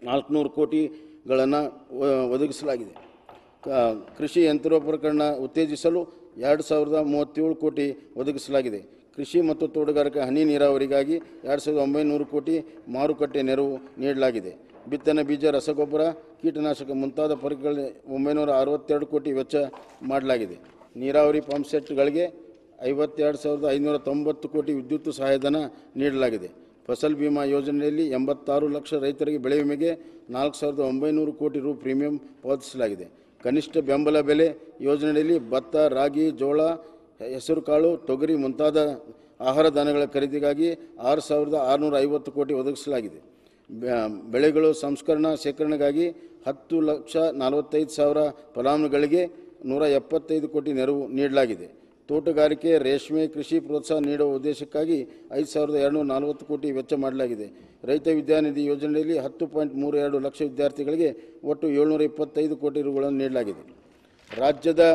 ನಾಲ್ಕುನೂರು ಕೋಟಿಗಳನ್ನು ಒದಗಿಸಲಾಗಿದೆ ಕ- ಕೃಷಿ ಯಂತ್ರೋಪಕರಣ ಉತ್ತೇಜಿಸಲು ಎರಡು ಸಾವಿರದ ಮೂವತ್ತೇಳು ಕೋಟಿ ಒದಗಿಸಲಾಗಿದೆ ಕೃಷಿ ಮತ್ತು ತೋಟಗಾರಿಕೆ ಹನಿ ನೀರಾವರಿಗಾಗಿ ಎರಡು ಸಾವಿರದ ಒಂಬೈನೂರು ಕೋಟಿ ಮಾರುಕಟ್ಟೆ ನೆರವು ನೀಡಲಾಗಿದೆ ಬಿತ್ತನೆ ಬೀಜ ರಸಗೊಬ್ಬರ ಕೀಟನಾಶಕ ಮುಂತಾದ ಪರಿಕರಗಳಿಗೆ ಒಂಬೈನೂರ ಅರವತ್ತೆರಡು ಕೋಟಿ ವೆಚ್ಚ ಮಾಡಲಾಗಿದೆ ನೀರಾವರಿ ಪಂಪ್ ಸೆಟ್ಗಳಿಗೆ ಐವತ್ತೆರಡು ಸಾವಿರದ ಐನೂರ ತೊಂಬತ್ತು ಕೋಟಿ ವಿದ್ಯುತ್ ಸಹಾಯಧನ ನೀಡಲಾಗಿದೆ ಫಸಲ್ ಬಿಮಾ ಯೋಜನೆಯಲ್ಲಿ ಎಂಬತ್ತಾರು ಲಕ್ಷ ರೈತರಿಗೆ ಬೆಳೆ ವಿಮೆಗೆ ನಾಲ್ಕು ಸಾವಿರದ ಒಂಬೈನೂರು ಕೋಟಿ ರು ಪ್ರೀಮಿಯಂ ಪಾವತಿಸಲಾಗಿದೆ ಕನಿಷ್ಠ ಬೆಂಬಲ ಬೆಲೆ ಯೋಜನೆಯಲ್ಲಿ ಭತ್ತ ರಾಗಿ ಜೋಳ ಹೆಸರುಕಾಳು ತೊಗರಿ ಮುಂತಾದ ಆಹಾರ ಧಾನ್ಯಗಳ ಖರೀದಿಗಾಗಿ ಆರು ಸಾವಿರದ ಆರುನೂರ ಐವತ್ತು ಕೋಟಿ ಒದಗಿಸಲಾಗಿದೆ ಬೆ- ಬೆಳೆಗಳು ಸಂಸ್ಕರಣಾ ಶೇಖರಣೆಗಾಗಿ ಹತ್ತು ಲಕ್ಷ ನಲವತ್ತೈದು ಸಾವಿರ ಫಲಾನುಭವಿಗಳಿಗೆ ನೂರ ಎಪ್ಪತ್ತೈದು ಕೋಟಿ ನೆರವು ನೀಡಲಾಗಿದೆ ತೋಟಗಾರಿಕೆ ರೇಷ್ಮೆ ಕೃಷಿ ಪ್ರೋತ್ಸಾಹ ನೀಡುವ ಉದ್ದೇಶಕ್ಕಾಗಿ ಐದು ಸಾವಿರದ ಎರಡುನೂರ ನಲವತ್ತು ಕೋಟಿ ವೆಚ್ಚ ಮಾಡಲಾಗಿದೆ ರೈತ ವಿದ್ಯಾನಿಧಿ ಯೋಜನೆಯಲ್ಲಿ ಹತ್ತು ಪಾಯಿಂಟ್ ಮೂರು ಎರಡು ಲಕ್ಷ ವಿದ್ಯಾರ್ಥಿಗಳಿಗೆ ಒಟ್ಟು ಏಳ್ನೂರ ಇಪ್ಪತ್ತೈದು ಕೋಟಿ ರುಗಳನ್ನು ನೀಡಲಾಗಿದೆ ರಾಜ್ಯದ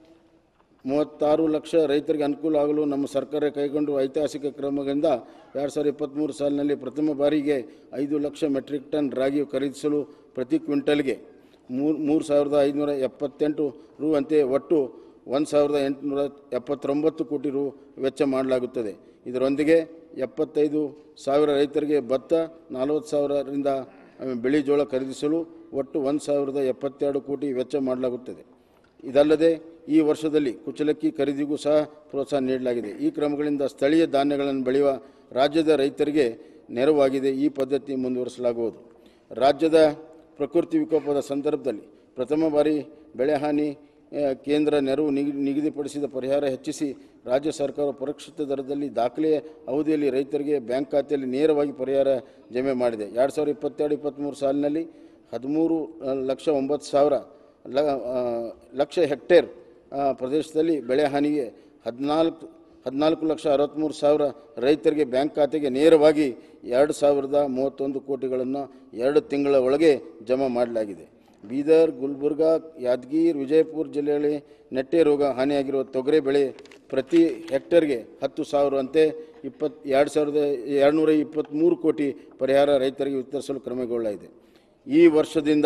ಮೂವತ್ತಾರು ಲಕ್ಷ ರೈತರಿಗೆ ಅನುಕೂಲ ಆಗಲು ನಮ್ಮ ಸರ್ಕಾರ ಕೈಗೊಂಡು ಐತಿಹಾಸಿಕ ಕ್ರಮಗಳಿಂದ ಎರಡು ಸಾವಿರದ ಇಪ್ಪತ್ತ್ಮೂರು ಸಾಲಿನಲ್ಲಿ ಪ್ರಥಮ ಬಾರಿಗೆ ಐದು ಲಕ್ಷ ಮೆಟ್ರಿಕ್ ಟನ್ ರಾಗಿ ಖರೀದಿಸಲು ಪ್ರತಿ ಕ್ವಿಂಟಲ್ಗೆ ಮೂರು ಮೂರು ಸಾವಿರದ ಐದುನೂರ ಎಪ್ಪತ್ತೆಂಟು ರು ಅಂತೆ ಒಟ್ಟು ಒಂದು ಸಾವಿರದ ಎಂಟುನೂರ ಎಪ್ಪತ್ತೊಂಬತ್ತು ಕೋಟಿ ರು ವೆಚ್ಚ ಮಾಡಲಾಗುತ್ತದೆ ಇದರೊಂದಿಗೆ ಎಪ್ಪತ್ತೈದು ಸಾವಿರ ರೈತರಿಗೆ ಭತ್ತ ನಲವತ್ತು ಸಾವಿರದಿಂದ ಆ, ಬಿಳಿ ಜೋಳ ಖರೀದಿಸಲು ಒಟ್ಟು ಒಂದು ಸಾವಿರದ ಎಪ್ಪತ್ತೆರಡು ಕೋಟಿ ವೆಚ್ಚ ಮಾಡಲಾಗುತ್ತದೆ ಇದಲ್ಲದೆ ಈ ವರ್ಷದಲ್ಲಿ ಕುಚಲಕ್ಕಿ ಖರೀದಿಗೂ ಸಹ ಪ್ರೋತ್ಸಾಹ ನೀಡಲಾಗಿದೆ ಈ ಕ್ರಮಗಳಿಂದ ಸ್ಥಳೀಯ ಧಾನ್ಯಗಳನ್ನು ಬೆಳೆಯುವ ರಾಜ್ಯದ ರೈತರಿಗೆ ನೆರವಾಗಿದೆ ಈ ಪದ್ಧತಿ ಮುಂದುವರಿಸಲಾಗುವುದು ರಾಜ್ಯದ ಪ್ರಕೃತಿ ವಿಕೋಪದ ಸಂದರ್ಭದಲ್ಲಿ ಪ್ರಥಮ ಬಾರಿ ಬೆಳೆ ಹಾನಿ ಆ, ಕೇಂದ್ರ ನೆರವು ನಿಗದಿ ನಿಗದಿಪಡಿಸಿದ ಪರಿಹಾರ ಹೆಚ್ಚಿಸಿ ರಾಜ್ಯ ಸರ್ಕಾರ ಪರೀಕ್ಷಿತ ದರದಲ್ಲಿ ದಾಖಲೆಯ ಅವಧಿಯಲ್ಲಿ ರೈತರಿಗೆ ಬ್ಯಾಂಕ್ ಖಾತೆಯಲ್ಲಿ ನೇರವಾಗಿ ಪರಿಹಾರ ಜಮೆ ಮಾಡಿದೆ ಎರಡು ಸಾವಿರದ ಇಪ್ಪತ್ತೆರಡು ಇಪ್ಪತ್ತ್ಮೂರು ಸಾಲಿನಲ್ಲಿ ಹದಿಮೂರು ಆ, ಲಕ್ಷ ಒಂಬತ್ತು ಸಾವಿರ ಲ ಆ, ಲಕ್ಷ ಹೆಕ್ಟೇರ್ ಆ, ಪ್ರದೇಶದಲ್ಲಿ ಬೆಳೆ ಹಾನಿಗೆ ಹದಿನಾಲ್ಕು ಹದಿನಾಲ್ಕು ಲಕ್ಷ ಅರವತ್ತ್ಮೂರು ಸಾವಿರ ರೈತರಿಗೆ ಬ್ಯಾಂಕ್ ಖಾತೆಗೆ ನೇರವಾಗಿ ಎರಡು ಸಾವಿರದ ಮೂವತ್ತೊಂದು ಕೋಟಿಗಳನ್ನು ಎರಡು ತಿಂಗಳ ಒಳಗೆ ಜಮಾ ಮಾಡಲಾಗಿದೆ ಬೀದರ್ ಗುಲ್ಬರ್ಗಾ ಯಾದಗಿರಿ ವಿಜಯಪುರ ಜಿಲ್ಲೆಯಲ್ಲಿ ನೆಟ್ಟೆ ರೋಗ ಹಾನಿಯಾಗಿರುವ ತೊಗರೆ ಬೆಳೆ ಪ್ರತಿ ಹೆಕ್ಟರ್ಗೆ ಹತ್ತು ಸಾವಿರವಂತೆ ಇಪ್ಪತ್ತು ಎರಡು ಸಾವಿರದ ಎರಡುನೂರ ಇಪ್ಪತ್ತ್ಮೂರು ಕೋಟಿ ಪರಿಹಾರ ರೈತರಿಗೆ ವಿತರಿಸಲು ಕ್ರಮಗೊಳ್ಳಲಾಗಿದೆ ಈ ವರ್ಷದಿಂದ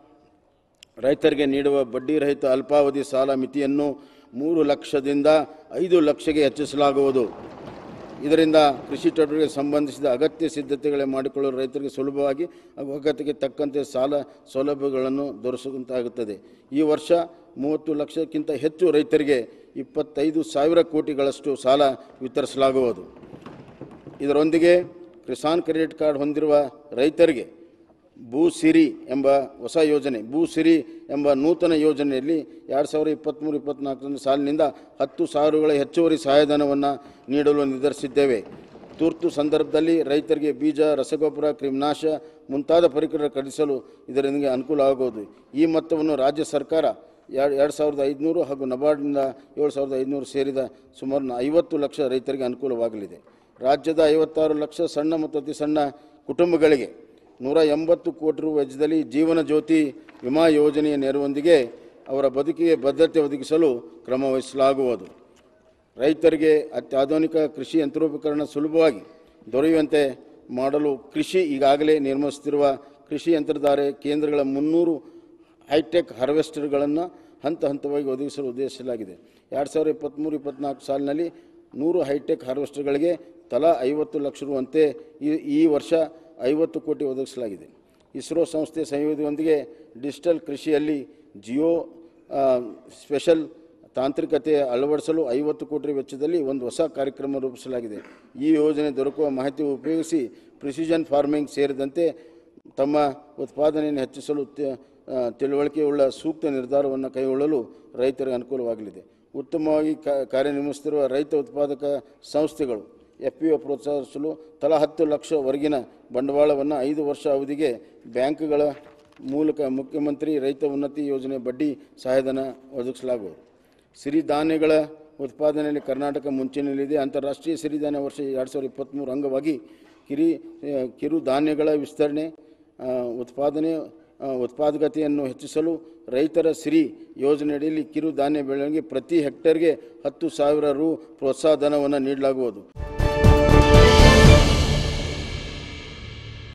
ರೈತರಿಗೆ ನೀಡುವ ಬಡ್ಡಿ ರಹಿತ ಅಲ್ಪಾವಧಿ ಸಾಲ ಮಿತಿಯನ್ನು ಮೂರು ಲಕ್ಷದಿಂದ ಐದು ಲಕ್ಷಗೆ ಹೆಚ್ಚಿಸಲಾಗುವುದು ಇದರಿಂದ ಕೃಷಿ ಚಟುವಟಿಕೆಗೆ ಸಂಬಂಧಿಸಿದ ಅಗತ್ಯ ಸಿದ್ಧತೆಗಳೇ ಮಾಡಿಕೊಳ್ಳಲು ರೈತರಿಗೆ ಸುಲಭವಾಗಿ ಹಾಗೂ ಅಗತ್ಯಕ್ಕೆ ತಕ್ಕಂತೆ ಸಾಲ ಸೌಲಭ್ಯಗಳನ್ನು ದೊರಕಿಸುವಂತಾಗುತ್ತದೆ ಈ ವರ್ಷ ಮೂವತ್ತು ಲಕ್ಷಕ್ಕಿಂತ ಹೆಚ್ಚು ರೈತರಿಗೆ ಇಪ್ಪತ್ತೈದು ಸಾವಿರ ಕೋಟಿಗಳಷ್ಟು ಸಾಲ ವಿತರಿಸಲಾಗುವುದು ಇದರೊಂದಿಗೆ ಕಿಸಾನ್ ಕ್ರೆಡಿಟ್ ಕಾರ್ಡ್ ಹೊಂದಿರುವ ರೈತರಿಗೆ ಭೂ ಸಿರಿ ಎಂಬ ಹೊಸ ಯೋಜನೆ ಭೂ ಸಿರಿ ಎಂಬ ನೂತನ ಯೋಜನೆಯಲ್ಲಿ ಎರಡು ಸಾವಿರದ ಇಪ್ಪತ್ತ್ಮೂರು ಇಪ್ಪತ್ತ್ನಾಲ್ಕನೇ ಸಾಲಿನಿಂದ ಹತ್ತು ಸಾವಿರಗಳ ಹೆಚ್ಚುವರಿ ಸಹಾಯಧನವನ್ನು ನೀಡಲು ನಿರ್ಧರಿಸಿದ್ದೇವೆ ತುರ್ತು ಸಂದರ್ಭದಲ್ಲಿ ರೈತರಿಗೆ ಬೀಜ ರಸಗೊಬ್ಬರ ಕ್ರಿಮಿನಾಶ ಮುಂತಾದ ಪರಿಕರ ಖರೀದಿಸಲು ಇದರಿಂದ ಅನುಕೂಲ ಆಗುವುದು ಈ ಮೊತ್ತವನ್ನು ರಾಜ್ಯ ಸರ್ಕಾರ ಎರಡು ಎರಡು ಸಾವಿರದ ಐದುನೂರು ಹಾಗೂ ನಬಾರ್ಡ್ನಿಂದ ಏಳು ಸಾವಿರದ ಐದುನೂರು ಸೇರಿದ ಸುಮಾರು ಐವತ್ತು ಲಕ್ಷ ರೈತರಿಗೆ ಅನುಕೂಲವಾಗಲಿದೆ ರಾಜ್ಯದ ಐವತ್ತಾರು ಲಕ್ಷ ಸಣ್ಣ ಮತ್ತು ಅತಿ ಸಣ್ಣ ಕುಟುಂಬಗಳಿಗೆ ನೂರ ಎಂಬತ್ತು ಕೋಟಿ ರು ವೆಚ್ಚದಲ್ಲಿ ಜೀವನ ಜ್ಯೋತಿ ವಿಮಾ ಯೋಜನೆಯ ನೆರವೊಂದಿಗೆ ಅವರ ಬದುಕಿಗೆ ಭದ್ರತೆ ಒದಗಿಸಲು ಕ್ರಮ ವಹಿಸಲಾಗುವುದು ರೈತರಿಗೆ ಅತ್ಯಾಧುನಿಕ ಕೃಷಿ ಯಂತ್ರೋಪಕರಣ ಸುಲಭವಾಗಿ ದೊರೆಯುವಂತೆ ಮಾಡಲು ಕೃಷಿ ಈಗಾಗಲೇ ನಿರ್ಮಿಸುತ್ತಿರುವ ಕೃಷಿ ಯಂತ್ರಧಾರೆ ಕೇಂದ್ರಗಳ ಮುನ್ನೂರು ಹೈಟೆಕ್ ಹಾರ್ವೆಸ್ಟರ್ಗಳನ್ನು ಹಂತ ಹಂತವಾಗಿ ಒದಗಿಸಲು ಉದ್ದೇಶಿಸಲಾಗಿದೆ ಎರಡು ಸಾವಿರದ ಇಪ್ಪತ್ತ್ಮೂರು ಇಪ್ಪತ್ತ್ನಾಲ್ಕು ಸಾಲಿನಲ್ಲಿ ನೂರು ಹೈಟೆಕ್ ಹಾರ್ವೆಸ್ಟರ್ಗಳಿಗೆ ತಲಾ ಐವತ್ತು ಲಕ್ಷ ರು ಅಂತೆ ಈ ಈ ವರ್ಷ ಐವತ್ತು ಕೋಟಿ ಒದಗಿಸಲಾಗಿದೆ ಇಸ್ರೋ ಸಂಸ್ಥೆ ಸಂಯೋಗದೊಂದಿಗೆ ಡಿಜಿಟಲ್ ಕೃಷಿಯಲ್ಲಿ ಜಿಯೋ ಆ, ಸ್ಪೆಷಲ್ ತಾಂತ್ರಿಕತೆ ಅಳವಡಿಸಲು ಐವತ್ತು ಕೋಟಿ ವೆಚ್ಚದಲ್ಲಿ ಒಂದು ಹೊಸ ಕಾರ್ಯಕ್ರಮ ರೂಪಿಸಲಾಗಿದೆ ಈ ಯೋಜನೆ ದೊರಕುವ ಮಾಹಿತಿ ಉಪಯೋಗಿಸಿ ಪ್ರಿಸಿಷನ್ ಫಾರ್ಮಿಂಗ್ ಸೇರಿದಂತೆ ತಮ್ಮ ಉತ್ಪಾದನೆಯನ್ನು ಹೆಚ್ಚಿಸಲು ತಿ- ಆ, ತಿಳುವಳಿಕೆಯುಳ್ಳ ಸೂಕ್ತ ನಿರ್ಧಾರವನ್ನು ಕೈಗೊಳ್ಳಲು ರೈತರಿಗೆ ಅನುಕೂಲವಾಗಲಿದೆ ಉತ್ತಮವಾಗಿ ಕ- ಕಾರ್ಯನಿರ್ವಹಿಸುತ್ತಿರುವ ರೈತ ಉತ್ಪಾದಕ ಸಂಸ್ಥೆಗಳು ಎಫ್ ಪಿ ಒ ಪ್ರೋತ್ಸಾಹಿಸಲು ತಲಾ ಹತ್ತು ಲಕ್ಷವರೆಗಿನ ಬಂಡವಾಳವನ್ನು ಐದು ವರ್ಷ ಅವಧಿಗೆ ಬ್ಯಾಂಕ್ಗಳ ಮೂಲಕ ಮುಖ್ಯಮಂತ್ರಿ ರೈತ ಉನ್ನತಿ ಯೋಜನೆ ಬಡ್ಡಿ ಸಹಾಯಧನ ಒದಗಿಸಲಾಗುವುದು ಸಿರಿಧಾನ್ಯಗಳ ಉತ್ಪಾದನೆಯಲ್ಲಿ ಕರ್ನಾಟಕ ಮುಂಚೂಣಿಯಲ್ಲಿದೆ ಅಂತಾರಾಷ್ಟ್ರೀಯ ಸಿರಿಧಾನ್ಯ ವರ್ಷ ಎರಡು ಸಾವಿರದ ಇಪ್ಪತ್ತ್ಮೂರು ಅಂಗವಾಗಿ ಕಿರಿ ಆ, ಕಿರುಧಾನ್ಯಗಳ ವಿಸ್ತರಣೆ ಆ, ಉತ್ಪಾದನೆ ಆ, ಉತ್ಪಾದಕತೆಯನ್ನು ಹೆಚ್ಚಿಸಲು ರೈತರ ಸಿರಿ ಯೋಜನೆಯಡಿಯಲ್ಲಿ ಕಿರುಧಾನ್ಯ ಬೆಳವಣಿಗೆ ಪ್ರತಿ ಹೆಕ್ಟರ್ಗೆ ಹತ್ತು ಸಾವಿರ ರು ಪ್ರೋತ್ಸಾಹ ಧನವನ್ನು ನೀಡಲಾಗುವುದು